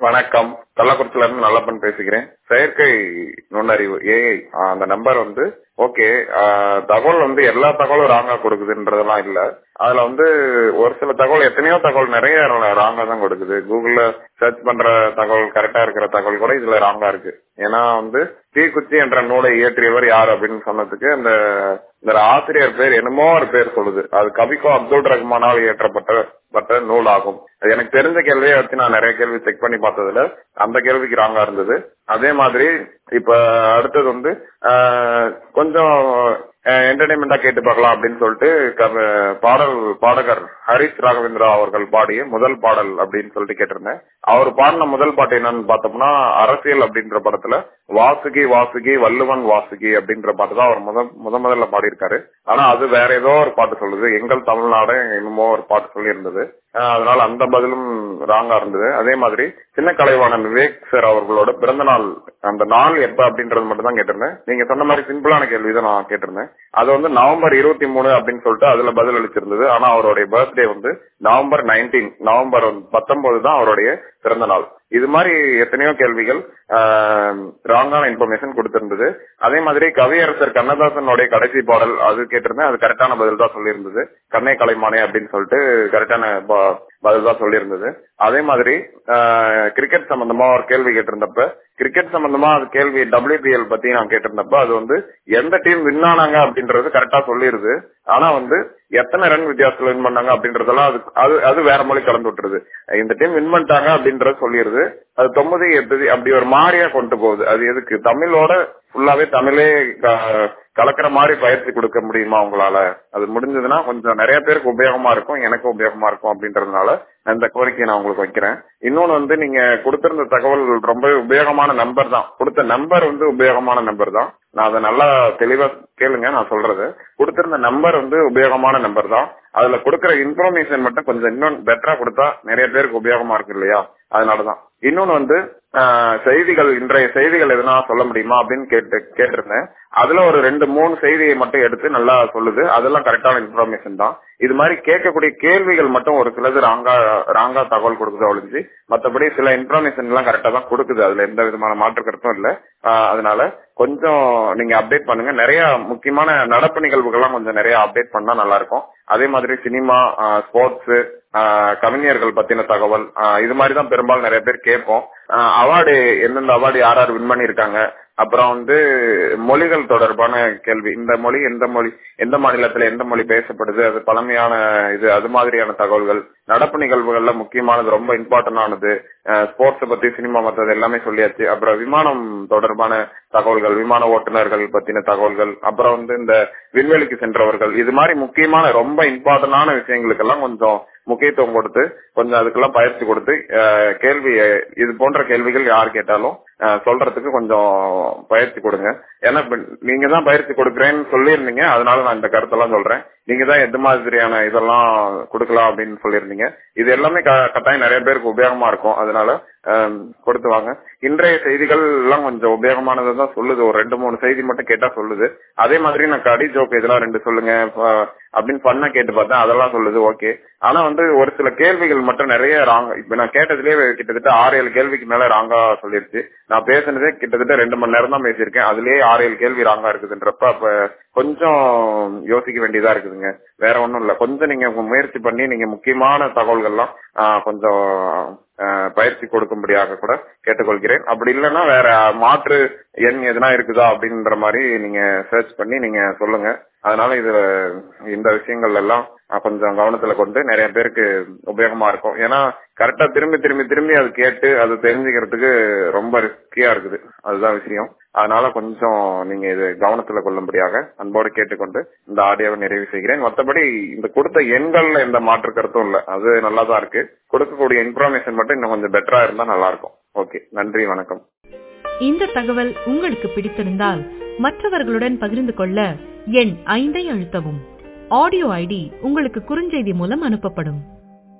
வணக்கம் கள்ளக்குறிச்சில இருந்து நல்லப்பன் பேசுகிறேன் செயற்கை நுண்ணறிவு ஏஐ அந்த நம்பர் வந்து ஓகே தகவல் வந்து எல்லா தகவலும் ராங்கா கொடுக்குதுன்றதெல்லாம் இல்ல அதுல வந்து ஒரு சில தகவல் எத்தனையோ தகவல் நிறைய ராங்கா தான் கொடுக்குது கூகுள்ல சர்ச் பண்ற தகவல் கரெக்டா இருக்கிற தகவல் கூட இதுல ராங்கா இருக்கு ஏன்னா வந்து தீக்குச்சி என்ற நூலை இயற்றியவர் யார் அப்படின்னு சொன்னதுக்கு அந்த இந்த ஆசிரியர் பேர் என்னமோ ஒரு பேர் சொல்லுது அது கவிக்கோ அப்துல் ரஹ்மானால் இயற்றப்பட்ட பட்ட நூல் ஆகும் அது எனக்கு தெரிஞ்ச கேள்வியை வச்சு நான் நிறைய கேள்வி செக் பண்ணி பார்த்ததுல அந்த கேள்விக்கு ராங்கா இருந்தது அதே மாதிரி இப்ப அடுத்தது வந்து கொஞ்சம் என்டர்டைன்மெண்டா கேட்டு பார்க்கலாம் அப்படின்னு சொல்லிட்டு பாடல் பாடகர் ஹரிஷ் ராகவேந்திரா அவர்கள் பாடிய முதல் பாடல் அப்படின்னு சொல்லிட்டு கேட்டிருந்தேன் அவர் பாடின முதல் பாட்டு என்னன்னு பார்த்தோம்னா அரசியல் அப்படின்ற படத்துல வாசுகி வாசுகி வள்ளுவன் வாசுகி அப்படின்ற பாட்டு தான் அவர் முத முத முதல்ல பாடியிருக்காரு ஆனா அது வேற ஏதோ ஒரு பாட்டு சொல்லுது எங்கள் தமிழ்நாடு என்னமோ ஒரு பாட்டு சொல்லி இருந்தது அதனால அந்த பதிலும் ராங்கா இருந்தது அதே மாதிரி சின்ன கலைவாணன் விவேக் சார் அவர்களோட பிறந்த நாள் அந்த நாள் எப்ப அப்படின்றது மட்டும் தான் கேட்டிருந்தேன் நீங்க சொன்ன மாதிரி சிம்பிளான கேள்வி தான் நான் கேட்டிருந்தேன் அது வந்து நவம்பர் இருபத்தி மூணு அப்படின்னு சொல்லிட்டு அதுல பதில் அளிச்சிருந்தது ஆனா அவருடைய பர்த்டே வந்து நவம்பர் நைன்டீன் நவம்பர் பத்தொன்பது தான் அவருடைய பிறந்த நாள் இது மாதிரி எத்தனையோ கேள்விகள் ராங்கான இன்ஃபர்மேஷன் கொடுத்திருந்தது அதே மாதிரி கவியரசர் கண்ணதாசனுடைய கடைசி பாடல் அது கேட்டிருந்தேன் அது கரெக்டான பதில் தான் சொல்லியிருந்தது கண்ணை கலைமானே அப்படின்னு சொல்லிட்டு கரெக்டான பதில் தான் சொல்லியிருந்தது அதே மாதிரி கிரிக்கெட் சம்பந்தமா ஒரு கேள்வி கேட்டிருந்தப்ப கிரிக்கெட் சம்பந்தமா அது கேள்வி டபிள்யூபிஎல் பத்தி நான் கேட்டிருந்தப்ப அது வந்து எந்த டீம் வின் ஆனாங்க அப்படின்றது கரெக்டா சொல்லிருது ஆனா வந்து எத்தனை ரன் வித்தியாசத்துல வின் பண்ணாங்க அப்படின்றதெல்லாம் அது அது அது வேற மொழி கலந்து விட்டுருது இந்த டீம் வின் பண்ணிட்டாங்க அப்படின்றது சொல்லிருது அது தொம்பது எட்டு அப்படி ஒரு மாறியா கொண்டு போகுது அது எதுக்கு தமிழோட ஃபுல்லாவே தமிழே கலக்கிற மாதிரி பயிற்சி கொடுக்க முடியுமா உங்களால அது முடிஞ்சதுன்னா கொஞ்சம் நிறைய பேருக்கு உபயோகமா இருக்கும் எனக்கு உபயோகமா இருக்கும் அப்படின்றதுனால இந்த கோரிக்கையை நான் உங்களுக்கு வைக்கிறேன் இன்னொன்னு வந்து நீங்க கொடுத்திருந்த தகவல் ரொம்ப உபயோகமான நம்பர் தான் கொடுத்த நம்பர் வந்து உபயோகமான நம்பர் தான் நான் அதை நல்லா தெளிவா கேளுங்க நான் சொல்றது கொடுத்திருந்த நம்பர் வந்து உபயோகமான நம்பர் தான் அதுல கொடுக்கற இன்ஃபர்மேஷன் மட்டும் கொஞ்சம் இன்னும் பெட்டரா கொடுத்தா நிறைய பேருக்கு உபயோகமா இருக்கு இல்லையா அதனாலதான் இன்னொன்னு வந்து செய்திகள் இன்றைய செய்திகள் எதுனா சொல்ல முடியுமா அப்படின்னு கேட்டு கேட்டிருந்தேன் அதுல ஒரு ரெண்டு மூணு செய்தியை மட்டும் எடுத்து நல்லா சொல்லுது அதெல்லாம் கரெக்டான இன்ஃபர்மேஷன் தான் இது மாதிரி கேட்கக்கூடிய கேள்விகள் மட்டும் ஒரு சிலது ராங்கா ராங்கா தகவல் கொடுக்குது ஒழிஞ்சு மற்றபடி சில இன்ஃபர்மேஷன் எல்லாம் கரெக்டா தான் கொடுக்குது அதுல எந்த விதமான மாற்று கருத்தும் இல்ல அதனால கொஞ்சம் நீங்க அப்டேட் பண்ணுங்க நிறைய முக்கியமான நடப்பு நிகழ்வுகள்லாம் கொஞ்சம் நிறைய அப்டேட் பண்ணா நல்லா இருக்கும் அதே மாதிரி சினிமா ஸ்போர்ட்ஸ் கவிஞர்கள் பத்தின தகவல் இது மாதிரி தான் பெரும்பாலும் நிறைய பேர் கேட்போம் அவார்டு எந்தெந்த அவார்டு யார் யார் வின் பண்ணிருக்காங்க அப்புறம் வந்து மொழிகள் தொடர்பான கேள்வி இந்த மொழி எந்த மொழி எந்த மாநிலத்துல எந்த மொழி பேசப்படுது அது பழமையான இது அது மாதிரியான தகவல்கள் நடப்பு நிகழ்வுகள்ல முக்கியமானது ரொம்ப இம்பார்ட்டன்ட் ஆனது ஸ்போர்ட்ஸ் பத்தி சினிமா மத்தது எல்லாமே சொல்லியாச்சு அப்புறம் விமானம் தொடர்பான தகவல்கள் விமான ஓட்டுநர்கள் பத்தின தகவல்கள் அப்புறம் வந்து இந்த விண்வெளிக்கு சென்றவர்கள் இது மாதிரி முக்கியமான ரொம்ப இம்பார்ட்டன்டான விஷயங்களுக்கெல்லாம் கொஞ்சம் முக்கியத்துவம் கொடுத்து கொஞ்சம் அதுக்கெல்லாம் பயிற்சி கொடுத்து கேள்வி இது போன்ற கேள்விகள் யார் கேட்டாலும் சொல்றதுக்கு கொஞ்சம் பயிற்சி கொடுங்க ஏன்னா நீங்க தான் பயிற்சி கொடுக்குறேன்னு சொல்லியிருந்தீங்க அதனால நான் இந்த கருத்தெல்லாம் சொல்றேன் நீங்க தான் எது மாதிரியான இதெல்லாம் கொடுக்கலாம் அப்படின்னு சொல்லியிருந்தீங்க இது எல்லாமே கட்டாயம் நிறைய பேருக்கு உபயோகமா இருக்கும் அதனால கொடுத்து வாங்க இன்றைய செய்திகள் எல்லாம் கொஞ்சம் உபயோகமானதை தான் சொல்லுது ஒரு ரெண்டு மூணு செய்தி மட்டும் கேட்டா சொல்லுது அதே மாதிரி நான் கடி ஜோக் இதெல்லாம் ரெண்டு சொல்லுங்க அப்படின்னு பண்ண கேட்டு பார்த்தேன் அதெல்லாம் சொல்லுது ஓகே ஆனா வந்து ஒரு சில கேள்விகள் மட்டும் நிறைய ராங் இப்ப நான் கேட்டதுலயே கிட்டத்தட்ட ஆறு ஏழு கேள்விக்கு மேல ராங்கா சொல்லிருச்சு நான் பேசுனதே கிட்டத்தட்ட ரெண்டு மணி நேரம் தான் பேசியிருக்கேன் அதுலயே ஆறு ஏழு கேள்வி ராங்கா இருக்குதுன்றப்ப அப்ப கொஞ்சம் யோசிக்க வேண்டியதா இருக்குதுங்க வேற ஒண்ணும் இல்ல கொஞ்சம் நீங்க முயற்சி பண்ணி நீங்க முக்கியமான தகவல்கள்லாம் கொஞ்சம் பயிற்சி கொடுக்கும்படியாக கூட கேட்டுக்கொள்கிறேன் அப்படி இல்லைன்னா வேற மாற்று எண் எதுனா இருக்குதா அப்படின்ற மாதிரி நீங்க சர்ச் பண்ணி நீங்க சொல்லுங்க அதனால இது இந்த விஷயங்கள் எல்லாம் கொஞ்சம் கவனத்துல கொண்டு நிறைய பேருக்கு உபயோகமா இருக்கும் ஏன்னா கரெக்டா திரும்பி திரும்பி திரும்பி அது கேட்டு அது தெரிஞ்சுக்கிறதுக்கு ரொம்ப ரிஸ்கியா இருக்குது அதுதான் விஷயம் அதனால கொஞ்சம் நீங்க இது கவனத்துல கொள்ளும்படியாக அன்போடு கேட்டுக்கொண்டு இந்த ஆடியோவை நிறைவு செய்கிறேன் மற்றபடி இந்த கொடுத்த எண்கள்ல எந்த மாற்று கருத்தும் இல்ல அது நல்லா தான் இருக்கு கொடுக்கக்கூடிய இன்ஃபர்மேஷன் மட்டும் இன்னும் கொஞ்சம் பெட்டரா இருந்தா நல்லா இருக்கும் ஓகே நன்றி வணக்கம் இந்த தகவல் உங்களுக்கு பிடித்திருந்தால் மற்றவர்களுடன் பகிர்ந்து கொள்ள எண் ஐந்தை அழுத்தவும் ஆடியோ ஐடி உங்களுக்கு குறுஞ்செய்தி மூலம் அனுப்பப்படும்